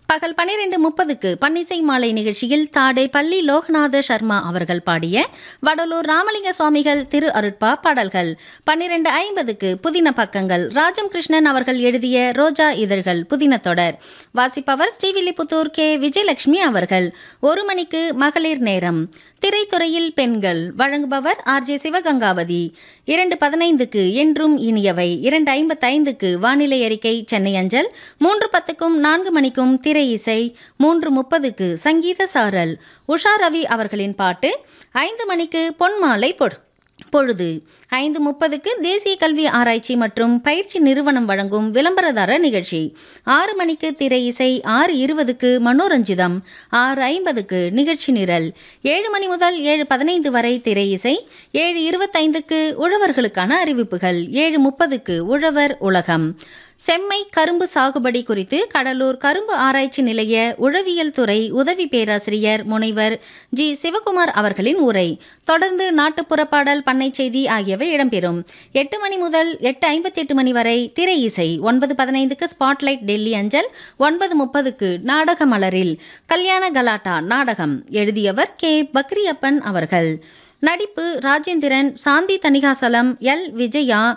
பகல் பன்னிரெண்டு முப்பதுக்கு பன்னிசை மாலை நிகழ்ச்சியில் தாடை பள்ளி லோகநாத சர்மா அவர்கள் பாடிய வடலூர் ராமலிங்க சுவாமிகள் திரு அருட்பா பாடல்கள் பன்னிரெண்டு ஐம்பதுக்கு புதின பக்கங்கள் ராஜம் கிருஷ்ணன் அவர்கள் எழுதிய ரோஜா இதழ்கள் புதின தொடர் வாசிப்பவர் ஸ்ரீவில்லிபுத்தூர் கே விஜயலட்சுமி அவர்கள் ஒரு மணிக்கு மகளிர் நேரம் திரைத்துறையில் பெண்கள் வழங்குபவர் ஆர் ஜே சிவகங்காவதி இரண்டு பதினைந்துக்கு என்றும் இனியவை இரண்டு ஐம்பத்தைந்துக்கு வானிலை அறிக்கை சென்னை அஞ்சல் மூன்று பத்துக்கும் நான்கு மணிக்கும் திரை இசை மூன்று முப்பதுக்கு சங்கீத சாரல் உஷா ரவி அவர்களின் பாட்டு ஐந்து மணிக்கு பொன்மாலை பொடு பொழுது ஐந்து முப்பதுக்கு தேசிய கல்வி ஆராய்ச்சி மற்றும் பயிற்சி நிறுவனம் வழங்கும் விளம்பரதார நிகழ்ச்சி ஆறு மணிக்கு திரை இசை ஆறு இருபதுக்கு மனோரஞ்சிதம் ஆறு ஐம்பதுக்கு நிகழ்ச்சி நிரல் ஏழு மணி முதல் ஏழு பதினைந்து வரை திரை இசை ஏழு இருபத்தைந்துக்கு உழவர்களுக்கான அறிவிப்புகள் ஏழு முப்பதுக்கு உழவர் உலகம் செம்மை கரும்பு சாகுபடி குறித்து கடலூர் கரும்பு ஆராய்ச்சி நிலைய உழவியல் துறை உதவி பேராசிரியர் முனைவர் ஜி சிவகுமார் அவர்களின் உரை தொடர்ந்து நாட்டுப்புற பாடல் பண்ணை செய்தி ஆகியவை இடம்பெறும் எட்டு மணி முதல் எட்டு ஐம்பத்தி எட்டு மணி வரை திரை இசை ஒன்பது பதினைந்துக்கு ஸ்பாட்லைட் டெல்லி அஞ்சல் ஒன்பது முப்பதுக்கு நாடக மலரில் கல்யாண கலாட்டா நாடகம் எழுதியவர் கே பக்ரியப்பன் அவர்கள் நடிப்பு ராஜேந்திரன் சாந்தி தணிகாசலம் எல் விஜயா